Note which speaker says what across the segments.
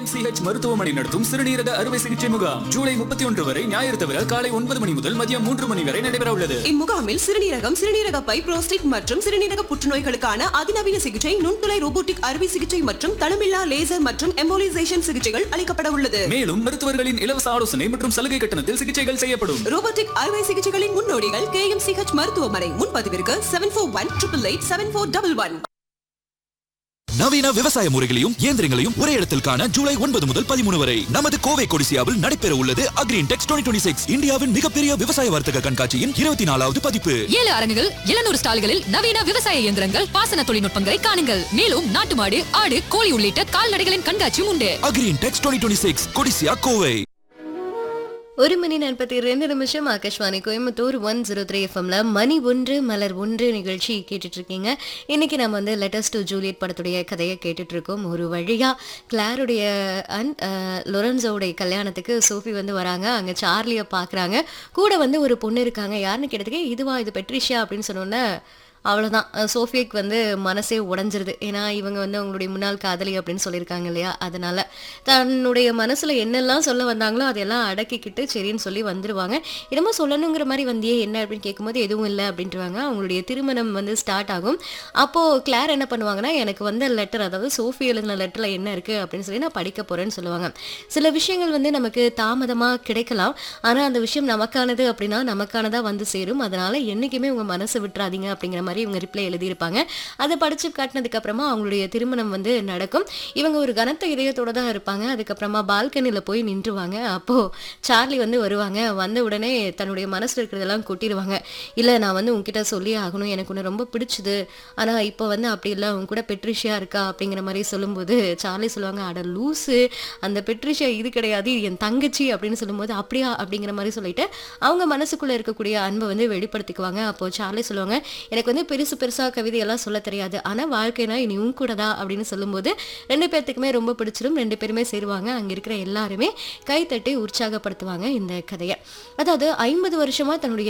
Speaker 1: KMCH மருத்துவமனை நடத்தும் சிறுநீரக அறுவை சிகிச்சை முகாம் ஜூலை முப்பத்தி ஒன்று வரை ஞாயிறு தவிர காலை ஒன்பது மணி முதல் மதியம் மூன்று மணி வரை நடைபெற உள்ளது
Speaker 2: இம்முகாமில் சிறுநீரகம் சிறுநீரக பை புரோஸ்டேட் மற்றும் சிறுநீரக புற்றுநோய்களுக்கான அதிநவீன சிகிச்சை நுண்துளை ரோபோட்டிக் அறுவை சிகிச்சை மற்றும் தளமில்லா லேசர் மற்றும் எம்போலிசேஷன் சிகிச்சைகள் அளிக்கப்பட உள்ளது
Speaker 1: மேலும் மருத்துவர்களின் இலவச ஆலோசனை மற்றும் சலுகை கட்டணத்தில் சிகிச்சைகள் செய்யப்படும்
Speaker 2: ரோபோட்டிக் அறுவை சிகிச்சைகளின் முன்னோடிகள் கேஎம்சிஹெச் மருத்துவமனை முன்பதிவிற்கு seven four one triple eight seven four double one
Speaker 3: நவீன விவசாய முறைகளையும் இயந்திரங்களையும் ஒரே இடத்தில் காண ஜூலை ஒன்பது முதல் பதிமூணு வரை நமது கோவை கொடிசியாவில் நடைபெற உள்ளது அக்ரீன் டெக்ஸ் டுவெண்ட்டி சிக்ஸ் இந்தியாவின் மிகப்பெரிய விவசாய வர்த்தக கண்காட்சியின் இருபத்தி நாலாவது பதிப்பு
Speaker 4: ஏழு அரங்குகள் எழுநூறு ஸ்டால்களில் நவீன விவசாய இயந்திரங்கள் பாசன தொழில்நுட்பங்களை காணுங்கள் மேலும் நாட்டு மாடு ஆடு கோழி உள்ளிட்ட கால்நடைகளின் கண்காட்சியும் உண்டு
Speaker 3: Agri Intex twenty six Codissia Kovai
Speaker 5: ஒரு மணி நாற்பத்தி ரெண்டு நிமிஷம் Akashvani Coimbatore one zero three எஃப்எம்ல மணி ஒன்று மலர் ஒன்று நிகழ்ச்சி கேட்டுட்டு இருக்கீங்க இன்னைக்கு நம்ம வந்து லெட்டர்ஸ் டு ஜூலியட் படத்துடைய கதையை கேட்டுட்டு இருக்கோம் ஒரு வழியா கிளாருடைய அண்ட் லொரன்சோடைய கல்யாணத்துக்கு சோஃபி வந்து வராங்க அங்க சார்லியை பார்க்குறாங்க கூட வந்து ஒரு பொண்ணு இருக்காங்க யாருன்னு கேட்டதுக்கு இதுவா இது பெட்ரிஷியா அப்படின்னு சொன்னோன்னே அவ்வளோதான் சோஃபியாக்கு வந்து மனசே உடஞ்சிருது ஏன்னா இவங்க வந்து அவங்களுடைய முன்னாள் காதலி அப்படின்னு சொல்லியிருக்காங்க இல்லையா அதனால தன்னுடைய மனசில் என்னெல்லாம் சொல்ல வந்தாங்களோ அதெல்லாம் அடக்கிக்கிட்டு சரின்னு சொல்லி வந்துடுவாங்க என்னமோ சொல்லணுங்கிற மாதிரி வந்தியே என்ன அப்படின்னு கேட்கும்போது எதுவும் இல்லை அப்படின்ட்டுருவாங்க அவங்களுடைய திருமணம் வந்து ஸ்டார்ட் ஆகும் அப்போது கிளார் என்ன பண்ணுவாங்கன்னா எனக்கு வந்த லெட்டர் அதாவது சோஃபி எழுதின லெட்டரில் என்ன இருக்குது அப்படின்னு சொல்லி நான் படிக்க போகிறேன்னு சொல்லுவாங்க சில விஷயங்கள் வந்து நமக்கு தாமதமாக கிடைக்கலாம் ஆனால் அந்த விஷயம் நமக்கானது அப்படின்னா நமக்கானதாக வந்து சேரும் அதனால் என்றைக்குமே உங்கள் மனசை விட்டுறாதீங்க அப்படிங்கிற மாதிரி இவங்க ரிப்ளை எழுதியிருப்பாங்க அதை படித்து காட்டினதுக்கு அப்புறமா அவங்களுடைய திருமணம் வந்து நடக்கும் இவங்க ஒரு கனத்த இதயத்தோட தான் இருப்பாங்க அதுக்கப்புறமா பால்கனியில் போய் நின்றுவாங்க அப்போது சார்லி வந்து வருவாங்க வந்த உடனே தன்னுடைய மனசில் இருக்கிறதெல்லாம் கொட்டிடுவாங்க இல்லை நான் வந்து உங்ககிட்ட சொல்லியே ஆகணும் எனக்கு உன்னை ரொம்ப பிடிச்சது ஆனால் இப்போ வந்து அப்படி இல்லை உங்க கூட பெட்ரிஷியா இருக்கா அப்படிங்கிற மாதிரி சொல்லும்போது சார்லி சொல்லுவாங்க அட லூஸு அந்த பெட்ரிஷியா இது கிடையாது இது என் தங்கச்சி அப்படின்னு சொல்லும்போது அப்படியா அப்படிங்கிற மாதிரி சொல்லிட்டு அவங்க மனசுக்குள்ளே இருக்கக்கூடிய அன்பை வந்து வெளிப்படுத்திக்குவாங்க அப்போ சார்லி சொல்லுவாங்க எனக்கு வந்து பெருசு பெருசாக கவிதையெல்லாம் சொல்ல தெரியாது ஆனால் வாழ்க்கைனா இனி உன் கூட தான் அப்படின்னு சொல்லும்போது ரெண்டு பேர்த்துக்குமே ரொம்ப பிடிச்சிரும் ரெண்டு பேருமே சேருவாங்க அங்கே இருக்கிற எல்லாருமே கைத்தட்டி உற்சாகப்படுத்துவாங்க இந்த கதையை அதாவது ஐம்பது வருஷமா தன்னுடைய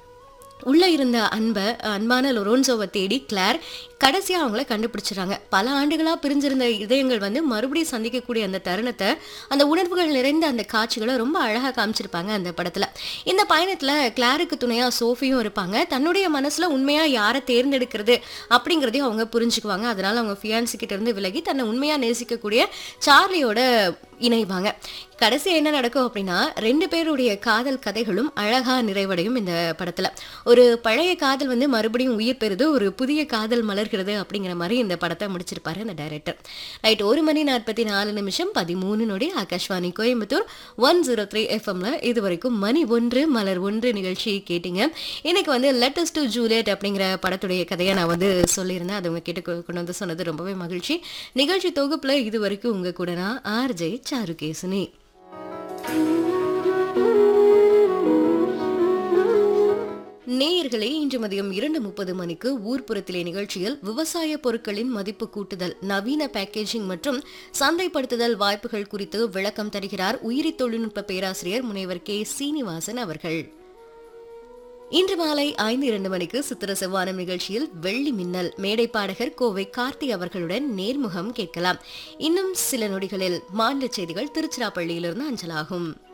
Speaker 5: உள்ள இருந்த அன்பை அன்பான லொரோன்சோவை தேடி கிளார் கடைசியாக அவங்கள கண்டுபிடிச்சிடுறாங்க பல ஆண்டுகளாக பிரிஞ்சிருந்த இதயங்கள் வந்து மறுபடியும் சந்திக்கக்கூடிய அந்த தருணத்தை அந்த உணர்வுகள் நிறைந்த அந்த காட்சிகளை ரொம்ப அழகாக காமிச்சிருப்பாங்க அந்த படத்தில் இந்த பயணத்தில் கிளாருக்கு துணையாக சோஃபியும் இருப்பாங்க தன்னுடைய மனசில் உண்மையாக யாரை தேர்ந்தெடுக்கிறது அப்படிங்கிறதையும் அவங்க புரிஞ்சுக்குவாங்க அதனால அவங்க ஃபியான்சி கிட்ட இருந்து விலகி தன்னை உண்மையாக நேசிக்கக்கூடிய சார்லியோட இணைவாங்க கடைசி என்ன நடக்கும் அப்படின்னா ரெண்டு பேருடைய காதல் கதைகளும் அழகா நிறைவடையும் இந்த படத்துல ஒரு பழைய காதல் வந்து மறுபடியும் உயிர் பெறுது ஒரு புதிய காதல் மலர்கிறது அப்படிங்கிற மாதிரி இந்த படத்தை முடிச்சிருப்பாரு அந்த டைரக்டர் ரைட் ஒரு மணி நாற்பத்தி நாலு நிமிஷம் பதிமூணு நொடி Akashvani Coimbatore one zero three எஃப்எம்ல இது வரைக்கும் மணி ஒன்று மலர் ஒன்று நிகழ்ச்சி கேட்டீங்க இன்னைக்கு வந்து லெட்டஸ்ட் டு ஜூலியட் அப்படிங்கிற படத்துடைய கதையை நான் வந்து சொல்லியிருந்தேன் அது உங்க கிட்ட கொ- கொண்டு வந்து சொன்னது ரொம்பவே மகிழ்ச்சி நிகழ்ச்சி தொகுப்புல இது வரைக்கும் உங்க கூட நான் ஆர்ஜே சாருகேசினி நேயர்களே இன்று மதியம் இரண்டு முப்பது மணிக்கு ஊர்ப்புறத்திலே நிகழ்ச்சியில் விவசாய பொருட்களின் மதிப்பு கூட்டுதல் நவீன பேக்கேஜிங் மற்றும் சந்தைப்படுத்துதல் வாய்ப்புகள் குறித்து விளக்கம் தருகிறார் உயிரி தொழில்நுட்ப பேராசிரியர் முனைவர் கே சீனிவாசன் அவர்கள் இன்று மாலை ஐந்து இரண்டு மணிக்கு சித்திர செவ்வானம் நிகழ்ச்சியில் வெள்ளி மின்னல் மேடை பாடகர் கோவை கார்த்தி அவர்களுடன் நேர்முகம் கேட்கலாம் இன்னும் சில நொடிகளில் மாநில செய்திகள் திருச்சிராப்பள்ளியிலிருந்து அஞ்சலாகும்